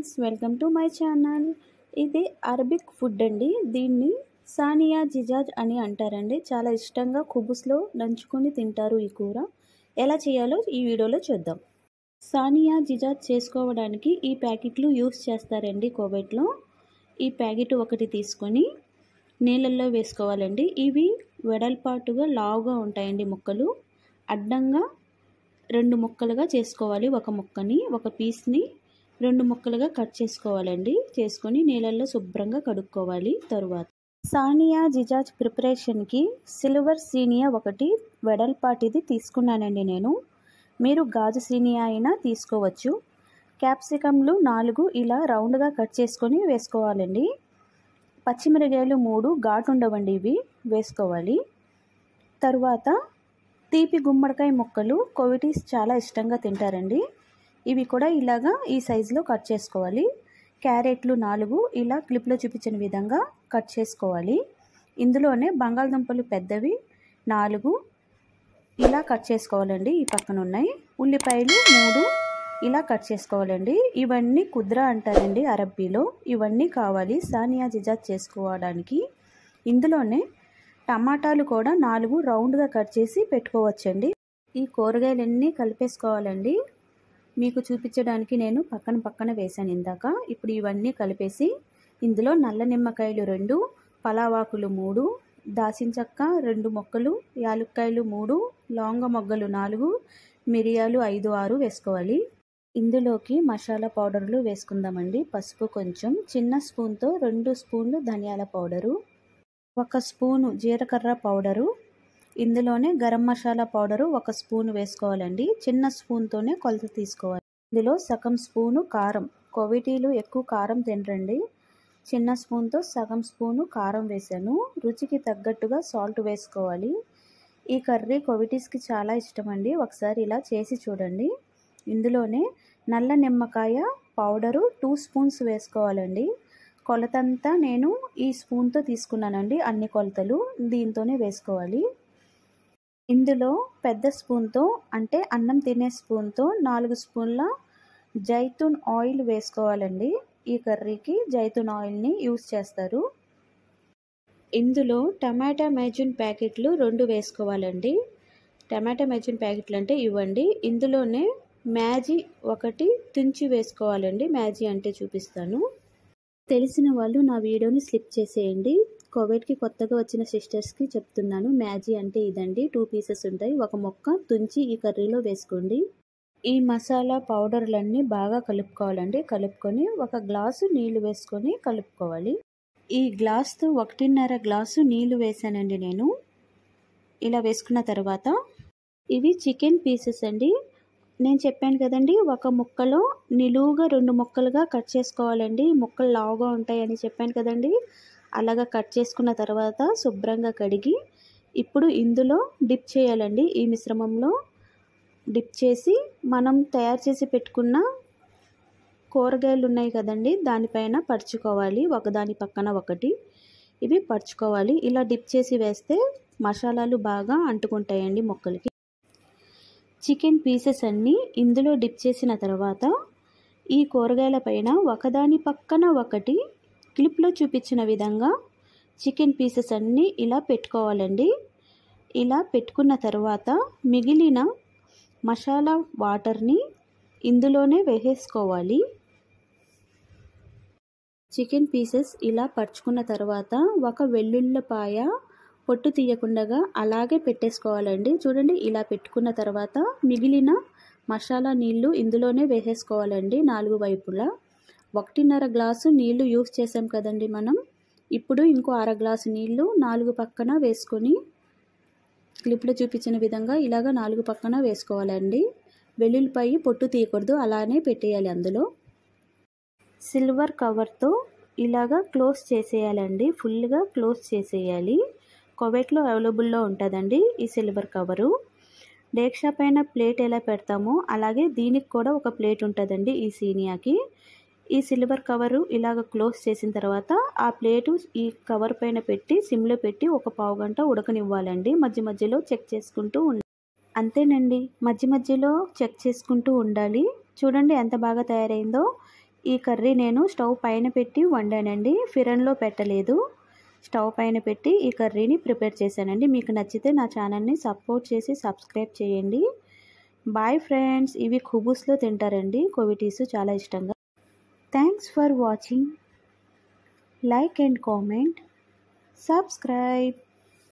friends welcome to my channel ఇది Arabic food అండి దీన్ని సానియా జిజాజ్ అని అంటారండి చాలా ఇష్టంగా కుబుస్లో నంచుకొని తింటారు ఈ కూర ఎలా చేయాలో ఈ వీడియోలో చూద్దాం సానియా జిజాజ్ చేసుకోవడానికి ఈ ప్యాకెట్లు యూస్ చేస్తారండి కోవెట్లో ఈ ప్యాకెట్ ఒకటి తీసుకొని నీళ్ళల్లో వేసుకోవాలండి ఇవి వెడల్పాటుగా లావుగా ఉంటాయండి ముక్కలు అడ్డంగా రెండు ముక్కలుగా చేసుకోవాలి ఒక ముక్కని ఒక పీస్ని రెండు ముక్కలుగా కట్ చేసుకోవాలండి చేసుకొని నీళ్ళల్లో శుభ్రంగా కడుక్కోవాలి తరువాత సానియా జిజాజ్ ప్రిపరేషన్కి సిల్వర్ సీనియా ఒకటి వెడల్పాటిది తీసుకున్నానండి నేను మీరు గాజు సీనియా అయినా తీసుకోవచ్చు క్యాప్సికమ్లు నాలుగు ఇలా రౌండ్గా కట్ చేసుకొని వేసుకోవాలండి పచ్చిమిరకాయలు మూడు ఘాటు ఉండవండి ఇవి వేసుకోవాలి తరువాత తీపి గుమ్మడికాయ ముక్కలు కోవిటీస్ చాలా ఇష్టంగా తింటారండి ఇవి కూడా ఇలాగా ఈ సైజులో కట్ చేసుకోవాలి క్యారెట్లు నాలుగు ఇలా క్లిప్లో చూపించిన విధంగా కట్ చేసుకోవాలి ఇందులోనే బంగాళదుంపలు పెద్దవి నాలుగు ఇలా కట్ చేసుకోవాలండి ఈ పక్కన ఉన్నాయి ఉల్లిపాయలు మూడు ఇలా కట్ చేసుకోవాలండి ఇవన్నీ కుద్ర అంటారండి అరబ్బీలో ఇవన్నీ కావాలి సానియా జిజాజ్ చేసుకోవడానికి ఇందులోనే టమాటాలు కూడా నాలుగు రౌండ్గా కట్ చేసి పెట్టుకోవచ్చండి ఈ కూరగాయలన్నీ కలిపేసుకోవాలండి మీకు చూపించడానికి నేను పక్కన పక్కన వేశాను ఇందాక ఇప్పుడు ఇవన్నీ కలిపేసి ఇందులో నల్ల నిమ్మకాయలు రెండు పలావాకులు మూడు దాసిన చెక్క రెండు మొక్కలు యాలుక్కాయలు మూడు లవంగ మొగ్గలు నాలుగు మిరియాలు ఐదు ఆరు వేసుకోవాలి ఇందులోకి మసాలా పౌడర్లు వేసుకుందామండి పసుపు కొంచెం చిన్న స్పూన్తో రెండు స్పూన్లు ధనియాల పౌడరు ఒక స్పూను జీలకర్ర పౌడరు ఇందులోనే గరం మసాలా పౌడరు ఒక స్పూన్ వేసుకోవాలండి చిన్న స్పూన్తోనే కొలత తీసుకోవాలి ఇందులో సగం స్పూను కారం కోవిటీలు ఎక్కువ కారం తినరండి చిన్న స్పూన్తో సగం స్పూను కారం వేసాను రుచికి తగ్గట్టుగా సాల్ట్ వేసుకోవాలి ఈ కర్రీ కోవిటీస్కి చాలా ఇష్టం అండి ఒకసారి ఇలా చేసి చూడండి ఇందులోనే నల్ల నిమ్మకాయ పౌడరు టూ స్పూన్స్ వేసుకోవాలండి కొలతంతా నేను ఈ స్పూన్తో తీసుకున్నానండి అన్ని కొలతలు దీంతోనే వేసుకోవాలి ఇందులో పెద్ద స్పూన్తో అంటే అన్నం తినే స్పూన్తో నాలుగు స్పూన్ల జైతున్ ఆయిల్ వేసుకోవాలండి ఈ కర్రీకి జైతున్ ఆయిల్ని యూస్ చేస్తారు ఇందులో టమాటా మ్యాజిన్ ప్యాకెట్లు రెండు వేసుకోవాలండి టమాటా మ్యాజిన్ ప్యాకెట్లు అంటే ఇవ్వండి ఇందులోనే మ్యాజీ ఒకటి తుంచి వేసుకోవాలండి మ్యాజీ అంటే చూపిస్తాను తెలిసిన వాళ్ళు నా వీడియోని స్లిప్ చేసేయండి కోవిడ్కి కొత్తగా వచ్చిన సిస్టర్స్కి చెప్తున్నాను మ్యాజీ అంటే ఇదండి టూ పీసెస్ ఉంటాయి ఒక మొక్క తుంచి ఈ కర్రీలో వేసుకోండి ఈ మసాలా పౌడర్లన్నీ బాగా కలుపుకోవాలండి కలుపుకొని ఒక గ్లాసు నీళ్లు వేసుకొని కలుపుకోవాలి ఈ గ్లాస్తో ఒకటిన్నర గ్లాసు నీళ్లు వేసానండి నేను ఇలా వేసుకున్న తర్వాత ఇవి చికెన్ పీసెస్ అండి నేను చెప్పాను కదండి ఒక ముక్కలో నిలువుగా రెండు ముక్కలుగా కట్ చేసుకోవాలండి ముక్కలు లావుగా ఉంటాయని చెప్పాను కదండి అలాగా కట్ చేసుకున్న తర్వాత శుభ్రంగా కడిగి ఇప్పుడు ఇందులో డిప్ చేయాలండి ఈ మిశ్రమంలో డిప్ చేసి మనం తయారు చేసి పెట్టుకున్న కూరగాయలు ఉన్నాయి కదండి దానిపైన పరుచుకోవాలి ఒకదాని పక్కన ఒకటి ఇవి పరుచుకోవాలి ఇలా డిప్ చేసి వేస్తే మసాలాలు బాగా అంటుకుంటాయండి మొక్కలకి చికెన్ పీసెస్ అన్నీ ఇందులో డిప్ చేసిన తర్వాత ఈ కూరగాయల పైన ఒకదాని పక్కన ఒకటి క్లిప్లో చూపించిన విధంగా చికెన్ పీసెస్ అన్నీ ఇలా పెట్టుకోవాలండి ఇలా పెట్టుకున్న తర్వాత మిగిలిన మసాలా వాటర్ని ఇందులోనే వేసేసుకోవాలి చికెన్ పీసెస్ ఇలా పరుచుకున్న తర్వాత ఒక వెల్లుల్లిపాయ పొట్టు తీయకుండా అలాగే పెట్టేసుకోవాలండి చూడండి ఇలా పెట్టుకున్న తర్వాత మిగిలిన మసాలా నీళ్లు ఇందులోనే వేసేసుకోవాలండి నాలుగు వైపులా ఒకటిన్నర గ్లాసు నీళ్లు యూస్ చేసాం కదండి మనం ఇప్పుడు ఇంకో అర గ్లాసు నీళ్లు నాలుగు పక్కన వేసుకొని క్లిప్లో చూపించిన విధంగా ఇలాగ నాలుగు పక్కన వేసుకోవాలండి వెల్లుల్లిపాయ పొట్టు తీయకూడదు అలానే పెట్టేయాలి అందులో సిల్వర్ కవర్తో ఇలాగా క్లోజ్ చేసేయాలండి ఫుల్గా క్లోజ్ చేసేయాలి కొవెట్లో అవైలబుల్లో ఉంటుందండి ఈ సిల్వర్ కవరు డేక్షా పైన ప్లేట్ ఎలా పెడతామో అలాగే దీనికి కూడా ఒక ప్లేట్ ఉంటుందండి ఈ సీనియాకి ఈ సిల్వర్ కవరు ఇలాగ క్లోజ్ చేసిన తర్వాత ఆ ప్లేటు ఈ కవర్ పైన పెట్టి సిమ్లో పెట్టి ఒక పావు గంట ఉడకనివ్వాలండి మధ్య మధ్యలో చెక్ చేసుకుంటూ ఉండాలి అంతేనండి మధ్య మధ్యలో చెక్ చేసుకుంటూ ఉండాలి చూడండి ఎంత బాగా తయారైందో ఈ కర్రీ నేను స్టవ్ పైన పెట్టి వండానండి ఫిరన్లో పెట్టలేదు స్టవ్ పైన పెట్టి ఈ కర్రీని ప్రిపేర్ చేశానండి మీకు నచ్చితే నా ఛానల్ని సపోర్ట్ చేసి సబ్స్క్రైబ్ చేయండి బాయ్ ఫ్రెండ్స్ ఇవి ఖుబూస్లో తింటారండి కోవిటీస్ చాలా ఇష్టంగా thanks for watching like and comment subscribe